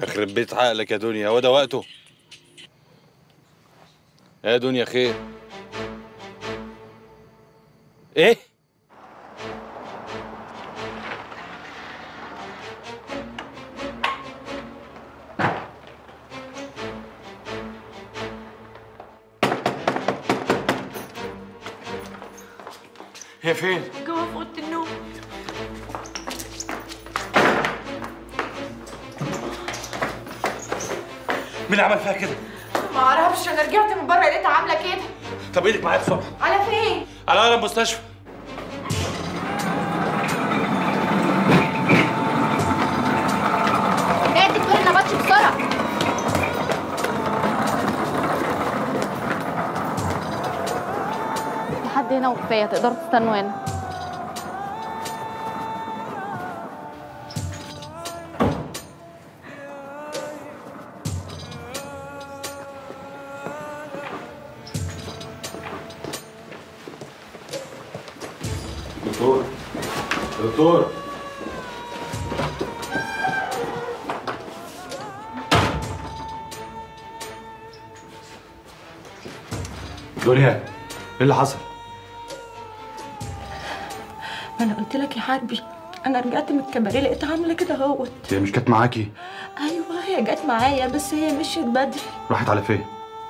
يخرب بيت عقلك يا دنيا هو ده وقته يا دنيا خير ايه هي فين؟ جوه في اوضه النوم مين اللي عمل فيها كده؟ ما اعرفش انا رجعت من بره لقيتها عامله كده طب ايدك معايا الصبح على فين على اقرب مستشفى ايه الدكتور النبطشي بسرعه لحد هنا وكفايه تقدروا تستنوا هنا دكتور دكتور دنيا ايه اللي حصل؟ ما انا قلت لك يا حربي انا رجعت من الكباريه لقيتها عامله كده اهوت هي مش كانت معاكي ايوه هي جت معايا بس هي مشيت بدري راحت على فين؟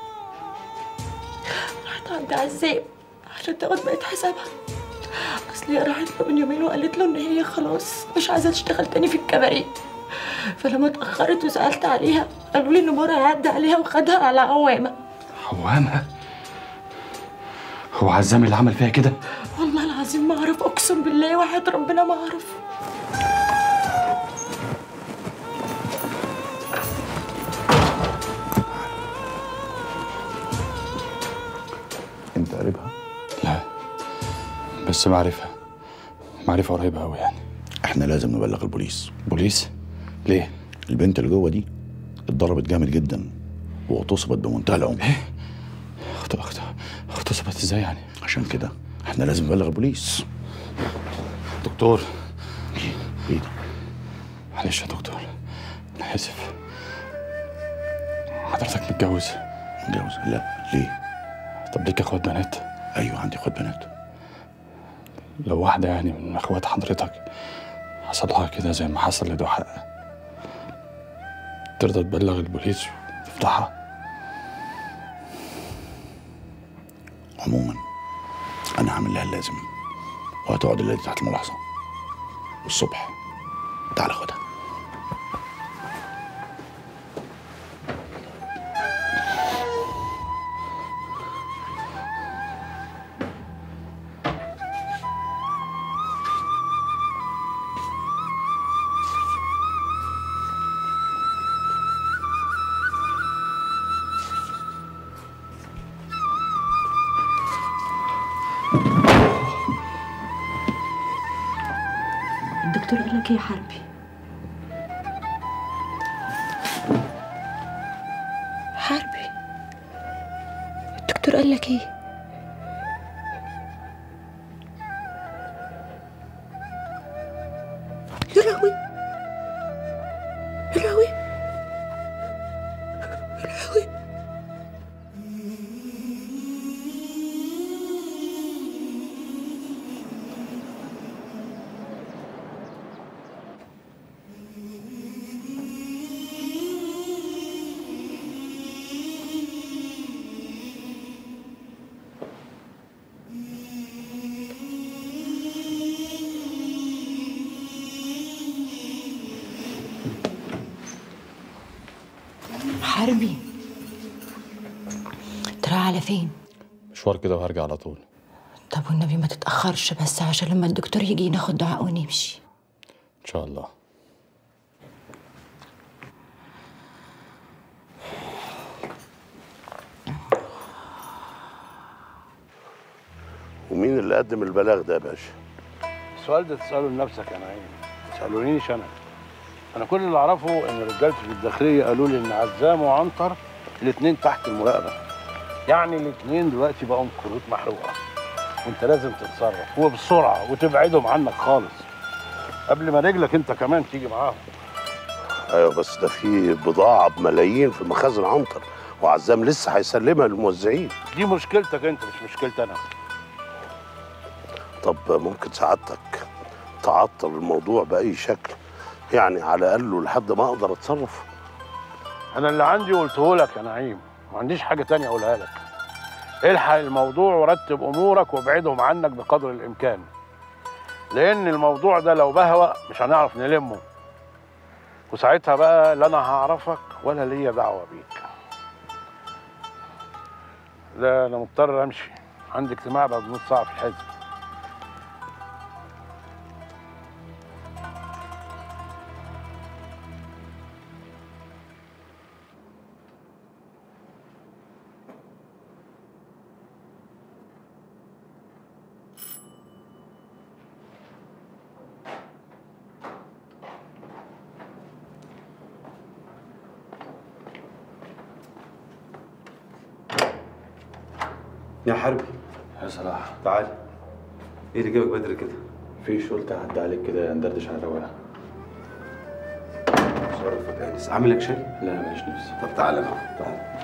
راحت عند عزام عشان تاخد بقيت حسابها اصل هي راحت له من يومين وقالت له ان هي خلاص مش عايزه تشتغل تاني في الكباريه فلما اتاخرت وسالت عليها قالوا لي ان مره عدى عليها وخدها على عوامه عوامة هو عزام اللي عمل فيها كده؟ والله العظيم ما اعرف اقسم بالله وحياة ربنا ما اعرف انت قريبها لا بس معرفة معرفة قريبة أوي يعني احنا لازم نبلغ البوليس بوليس؟ ليه؟ البنت اللي جوه دي اتضربت جامد جدا واغتصبت بمنتهى العنف اخت اخت اغتصبت ازاي يعني؟ عشان كده احنا لازم نبلغ البوليس دكتور ايه ده معلش يا دكتور أنا آسف حضرتك متجوز متجوز لا ليه طب ليك اخوات بنات؟ ايوه عندي اخوات بنات لو واحدة يعني من اخوات حضرتك حصل لها كده زي ما حصل لدعاء ترضى تبلغ البوليس وتفضحها؟ عموما انا هعمل لها اللازم وهتقعد الليله دي تحت الملاحظه والصبح تعال خدها الدكتور قال لك ايه يا حربي حربي الدكتور قال لك ايه يا لهوي يا لهوي يا لهوي حربي ترى على فين مشوار كده وهرجع على طول طب والنبي ما تتأخرش بس عشان لما الدكتور يجي ناخد دعاء ونمشي إن شاء الله ومين اللي قدم البلاغ ده يا باشا؟ السؤال ده تسأله لنفسك يا نعيم ما تسألونيش أنا أنا كل اللي أعرفه إن رجالتي في الداخلية قالوا لي إن عزام وعنتر الاتنين تحت المراقبة يعني الاتنين دلوقتي بقوا كروت محروقة وأنت لازم تتصرف وبسرعة وتبعدهم عنك خالص قبل ما رجلك أنت كمان تيجي معاهم ايوه بس ده في بضاعه بملايين في مخازن عنتر وعزام لسه هيسلمها للموزعين دي مشكلتك انت مش مشكلتي انا طب ممكن سعادتك تعطل الموضوع باي شكل يعني على الاقل لحد ما اقدر اتصرف انا اللي عندي قلته لك يا نعيم ما عنديش حاجه تانية اقولها لك الحق الموضوع ورتب امورك وابعدهم عنك بقدر الامكان لان الموضوع ده لو بهوى مش هنعرف نلمه وساعتها بقى لا انا هعرفك ولا ليا دعوه بيك لا انا مضطر امشي عندي اجتماع بعد نص ساعه في الحزب يا حربي يا صلاح تعال ايه اللي جابك بدري كده؟ في قلت اعدي عليك كده ندردش على رواقه شرفك يا انس عامل لك شاي؟ لا ماليش نفسي طب تعالى معايا تعالى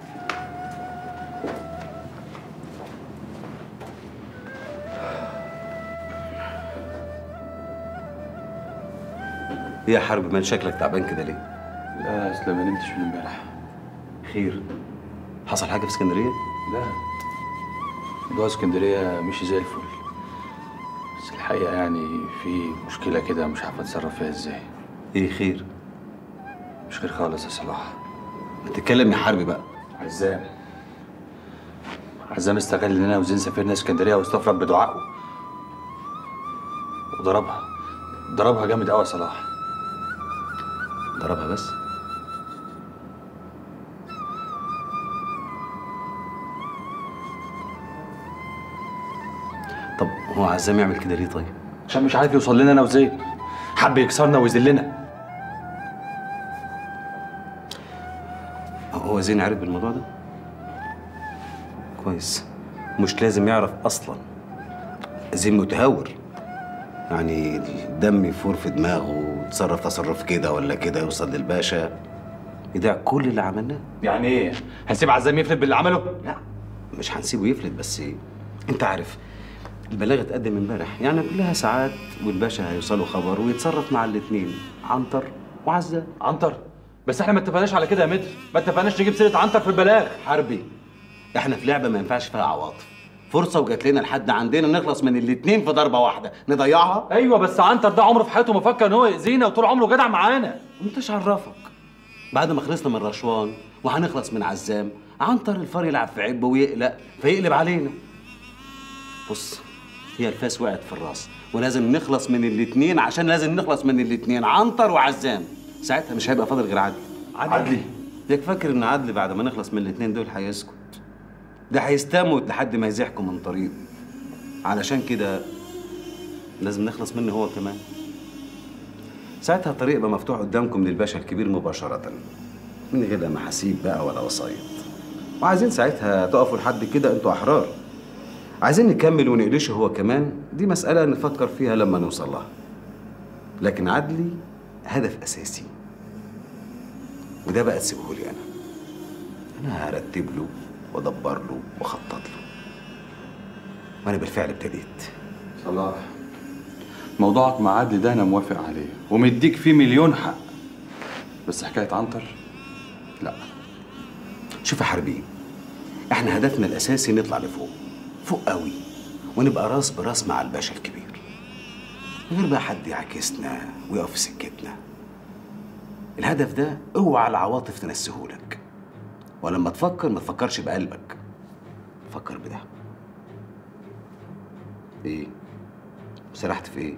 ايه يا حرب مال شكلك تعبان كده ليه؟ لا اصل ما نمتش من امبارح خير حصل حاجه في اسكندريه؟ لا موضوع اسكندريه مشي زي الفل بس الحقيقه يعني في مشكله كده مش عارف اتصرف فيها ازاي ايه خير؟ مش غير خالص يا صلاح ما تتكلم يا حربي بقى عزام عزام استغل ان انا وزين سافرنا اسكندريه واستفرد بدعائه وضربها ضربها جامد قوي يا صلاح ضربها بس طب هو عزام يعمل كده ليه طيب؟ عشان مش عارف يوصل لنا انا وزين حب يكسرنا ويذلنا هو زين عارف بالموضوع ده؟ كويس مش لازم يعرف اصلا زين متهور يعني الدم يفور في دماغه ويتصرف تصرف كده ولا كده يوصل للباشا يضيع كل اللي عملناه يعني ايه هنسيب عزام يفلت باللي عمله لا مش هنسيبه يفلت بس انت عارف البلاغ اتقدم امبارح يعني كلها ساعات والباشا هيوصلوا خبر ويتصرف مع الاتنين عنتر وعزام عنتر بس احنا ما اتفقناش على كده يا متر ما اتفقناش نجيب سيره عنتر في البلاغ حربي احنا في لعبه ما ينفعش فيها عواطف فرصه وجات لنا لحد عندنا نخلص من الاتنين في ضربه واحده نضيعها ايوه بس عنتر ده عمره في حياته ما فكر ان هو يأذينا وطول عمره جدع معانا انتش عرفك بعد ما خلصنا من رشوان وهنخلص من عزام عنتر الفار يلعب في عبه ويقلق فيقلب علينا بص هي الفاس وقعت في الراس ولازم نخلص من الاتنين عشان لازم نخلص من الاتنين عنتر وعزام ساعتها مش هيبقى فاضل غير عدلي عدلي ياك فاكر ان عدلي بعد ما نخلص من الاتنين دول هيسكت ده هيستموت لحد ما يزيحكم من طريقه علشان كده لازم نخلص منه هو كمان ساعتها الطريق يبقى مفتوح قدامكم للباشا الكبير مباشرة من غير لا محاسيب بقى ولا وسايط وعايزين ساعتها تقفوا لحد كده انتوا احرار عايزين نكمل ونقلشه هو كمان دي مسألة نفكر فيها لما نوصل لها لكن عدلي هدف أساسي وده بقى تسيبه لي أنا أنا هرتب له وأدبر له وأخطط له وأنا بالفعل ابتديت صلاح موضوعك مع عدلي ده انا موافق عليه ومديك فيه مليون حق بس حكايه عنتر لا شوف يا حربي احنا هدفنا الأساسي نطلع لفوق فوق قوي ونبقى راس براس مع الباشا الكبير من غير بقى حد يعاكسنا ويقف في سكتنا الهدف ده اوعى العواطف تنسهولك ولما تفكر ما تفكرش بقلبك فكر بده ايه سرحت في ايه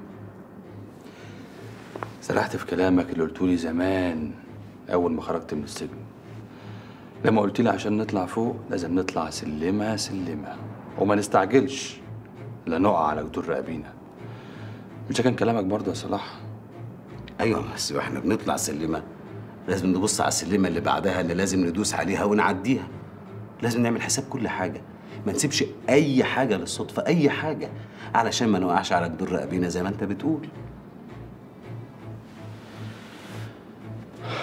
سرحت في كلامك اللي قلتولي زمان اول ما خرجت من السجن لما قلت لي عشان نطلع فوق لازم نطلع سلمه سلمه وما نستعجلش لا نقع على جدور رقابينا مش ده كان كلامك برضه يا صلاح ايوه بس واحنا بنطلع سلمه لازم نبص على السلمه اللي بعدها اللي لازم ندوس عليها ونعديها لازم نعمل حساب كل حاجه ما نسيبش اي حاجه للصدفه اي حاجه علشان ما نوقعش على جدور رقابينا زي ما انت بتقول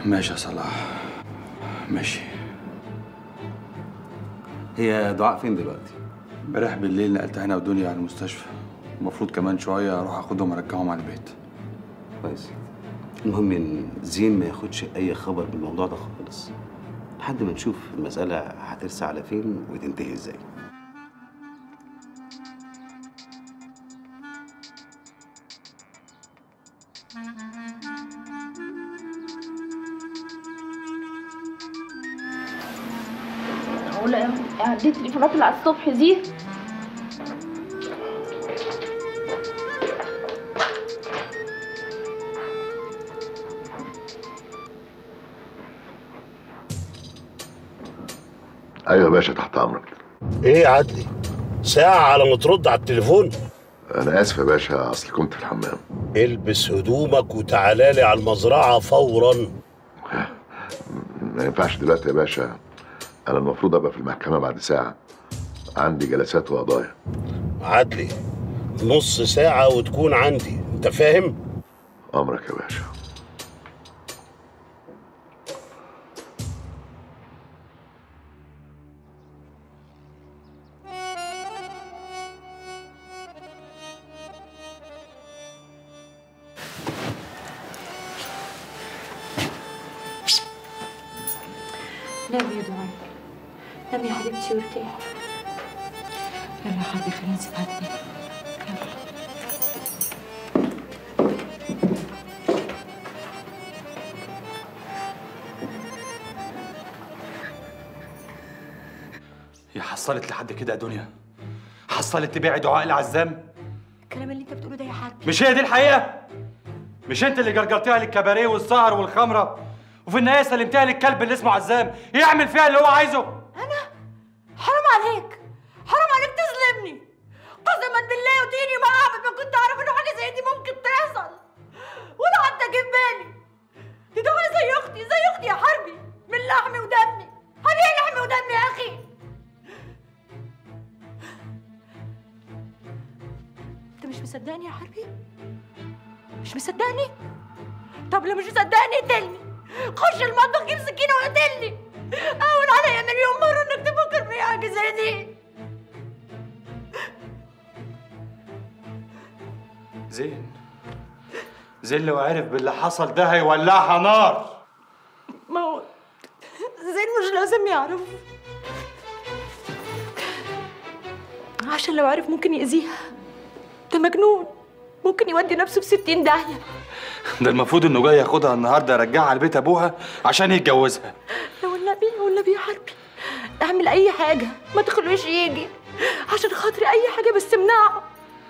ماشي يا صلاح ماشي هي دعاء فين دلوقتي؟ امبارح بالليل نقلت هنا ودنيا على المستشفى المفروض كمان شويه اروح اخدهم ارجعهم على البيت كويس المهم ان زين ما ياخدش اي خبر بالموضوع ده خالص لحد ما نشوف المسألة هترسى على فين وتنتهي ازاي معقولة عديت التليفونات اللي على الصبح دي ايوه يا باشا تحت امرك ايه يا عدلي ساعة على ما ترد على التليفون انا اسف يا باشا اصل كنت في الحمام البس هدومك وتعالى لي على المزرعة فورا ما ينفعش دلوقتي يا باشا انا المفروض ابقى في المحكمه بعد ساعه عندي جلسات وقضايا عدلي نص ساعة وتكون عندي انت فاهم؟ امرك يا باشا نامي يا دعاء نامي يا حبيبتي وارتاحي يلا يا حبيبي خلينا نسيبها تنام يلا هي حصلت لحد كده يا دنيا حصلت تبيعي دعاء العزام الكلام اللي انت بتقوله ده يا حاج مش هي دي الحقيقه مش انت اللي جرجرتيها للكباريه والسهر والخمره وفي النهايه سلمتيها للكلب اللي اسمه عزام يعمل فيها اللي هو عايزه حرام عليك حرام عليك تظلمني قسما بالله وديني ما اعبد ما كنت اعرف انه حاجه زي دي ممكن تحصل ولا حتى جه في بالي دي دعاء زي اختي زي اختي يا حربي من لحمي ودمي هبيع لحمي ودمي يا اخي انت مش مصدقني يا حربي مش مصدقني طب لو مش مصدقني اقتلني خش المطبخ جيب سكينه واقتلني اهون عليا مليون مره انك تفكر في حاجه زي دي زين زين لو عرف باللي حصل ده هيولعها نار ما هو زين مش لازم يعرف عشان لو عرف ممكن يأذيها ده مجنون ممكن يودي نفسه في ستين داهية ده المفروض انه جاي ياخدها النهارده يرجعها على بيت ابوها عشان يتجوزها لو النبي لو النبي يا حربي اعمل اي حاجة ما تخلوش يجي عشان خاطري اي حاجة بس امنعه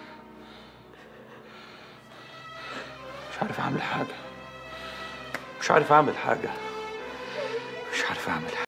مش عارف اعمل حاجه مش عارف اعمل حاجه مش عارف اعمل حاجه